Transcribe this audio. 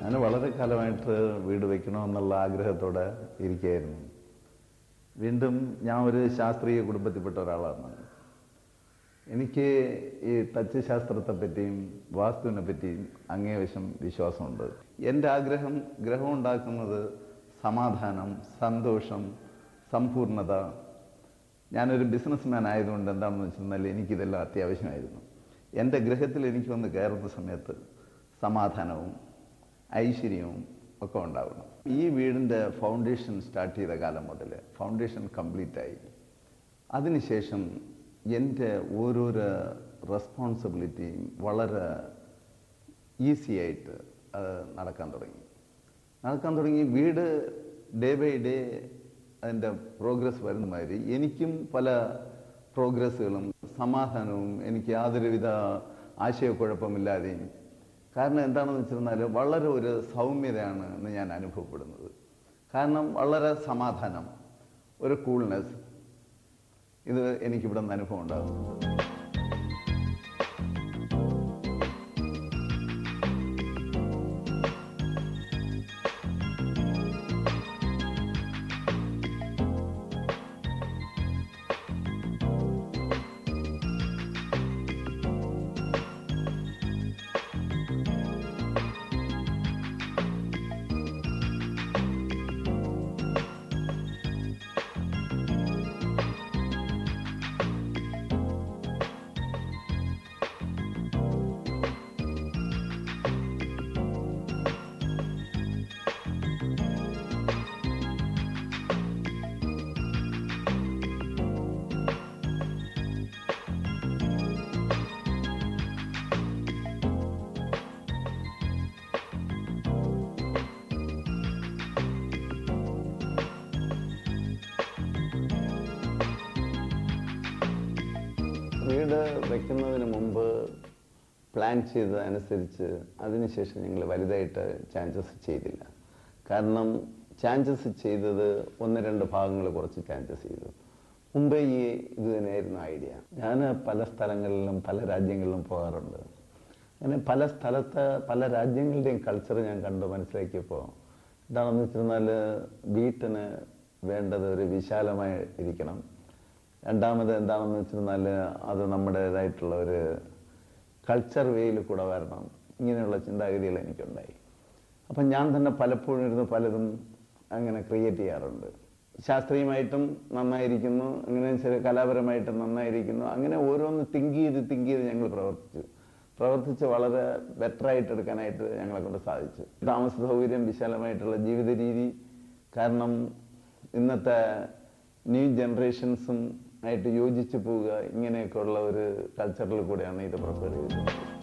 ഞാൻ വളരെ കാലമായിട്ട് വീട് വെക്കണമെന്നുള്ള ആഗ്രഹത്തോടെ ഇരിക്കുകയായിരുന്നു വീണ്ടും ഞാൻ ഒരു ശാസ്ത്രീയ കുടുംബത്തിൽപ്പെട്ട ഒരാളാണ് എനിക്ക് ഈ തച്ചുശാസ്ത്രത്തെ പറ്റിയും വാസ്തുവിനെ പറ്റിയും അങ്ങേവശം വിശ്വാസമുണ്ട് എൻ്റെ ആഗ്രഹം ഗ്രഹം ഉണ്ടാക്കുന്നത് സമാധാനം സന്തോഷം സമ്പൂർണത ഞാനൊരു ബിസിനസ്മാൻ ആയതുകൊണ്ട് എന്താണെന്ന് വെച്ചിരുന്നാൽ എനിക്കിതെല്ലാം അത്യാവശ്യമായിരുന്നു എൻ്റെ ഗ്രഹത്തിൽ എനിക്ക് വന്ന് കയറുന്ന സമയത്ത് സമാധാനവും ഐശ്വര്യവും ഒക്കെ ഉണ്ടാവണം ഈ വീടിൻ്റെ ഫൗണ്ടേഷൻ സ്റ്റാർട്ട് ചെയ്ത കാലം മുതൽ ഫൗണ്ടേഷൻ കംപ്ലീറ്റ് ആയി അതിനുശേഷം എൻ്റെ ഓരോരോ റെസ്പോൺസിബിലിറ്റിയും വളരെ ഈസി ആയിട്ട് അത് നടക്കാൻ തുടങ്ങി നടക്കാൻ തുടങ്ങി വീട് ഡേ ബൈ ഡേ അതിൻ്റെ പ്രോഗ്രസ് വരുന്ന മാതിരി എനിക്കും പല പ്രോഗ്രസ്സുകളും സമാധാനവും എനിക്ക് യാതൊരുവിധ ആശയക്കുഴപ്പമില്ലാതെയും കാരണം എന്താണെന്ന് വെച്ചിരുന്നാൽ വളരെ ഒരു സൗമ്യതയാണ് എന്ന് ഞാൻ അനുഭവപ്പെടുന്നത് കാരണം വളരെ സമാധാനം ഒരു കൂൾനെസ് ഇത് എനിക്കിവിടെ നിന്ന് അനുഭവം ഉണ്ടാകും വീട് വെക്കുന്നതിന് മുമ്പ് പ്ലാൻ ചെയ്തതനുസരിച്ച് അതിനുശേഷം ഞങ്ങൾ വലുതായിട്ട് ചാൻസസ് ചെയ്തില്ല കാരണം ചാൻസസ് ചെയ്തത് ഒന്ന് രണ്ട് ഭാഗങ്ങൾ കുറച്ച് ചാൻസസ് ചെയ്തു മുമ്പേ ഈ ഇത് തന്നെയായിരുന്നു ഐഡിയ ഞാൻ പല സ്ഥലങ്ങളിലും പല രാജ്യങ്ങളിലും പോകാറുണ്ട് അങ്ങനെ പല സ്ഥലത്ത് പല രാജ്യങ്ങളുടെയും കൾച്ചർ ഞാൻ കണ്ടു മനസ്സിലാക്കിയപ്പോൾ എന്താണെന്ന് വെച്ചിരുന്നാൽ വീട്ടിന് വേണ്ടത് ഒരു വിശാലമായി ഇരിക്കണം രണ്ടാമത് എന്താണെന്ന് വെച്ചിരുന്നാൽ അത് നമ്മുടേതായിട്ടുള്ള ഒരു കൾച്ചർ വേയിൽ കൂടെ വരണം ഇങ്ങനെയുള്ള ചിന്താഗതികൾ എനിക്കുണ്ടായി അപ്പം ഞാൻ തന്നെ പലപ്പോഴും ഇരുന്ന് പലതും അങ്ങനെ ക്രിയേറ്റ് ചെയ്യാറുണ്ട് ശാസ്ത്രീയമായിട്ടും നന്നായിരിക്കുന്നു അങ്ങനെ ചില കലാപരമായിട്ടും നന്നായിരിക്കുന്നു അങ്ങനെ ഓരോന്ന് തിങ്ക് ചെയ്ത് തിങ്ക് ചെയ്ത് ഞങ്ങൾ പ്രവർത്തിച്ചു പ്രവർത്തിച്ച് വളരെ ബെറ്ററായിട്ട് എടുക്കാനായിട്ട് ഞങ്ങളെ കൊണ്ട് സാധിച്ചു താമസ സൗകര്യം വിശാലമായിട്ടുള്ള ജീവിത രീതി കാരണം ഇന്നത്തെ ന്യൂ ജനറേഷൻസും ആയിട്ട് യോജിച്ച് പോവുക ഇങ്ങനെയൊക്കെയുള്ള ഒരു കൾച്ചറിൽ കൂടെയാണ് ഇത് പ്രിഫർ ചെയ്തത്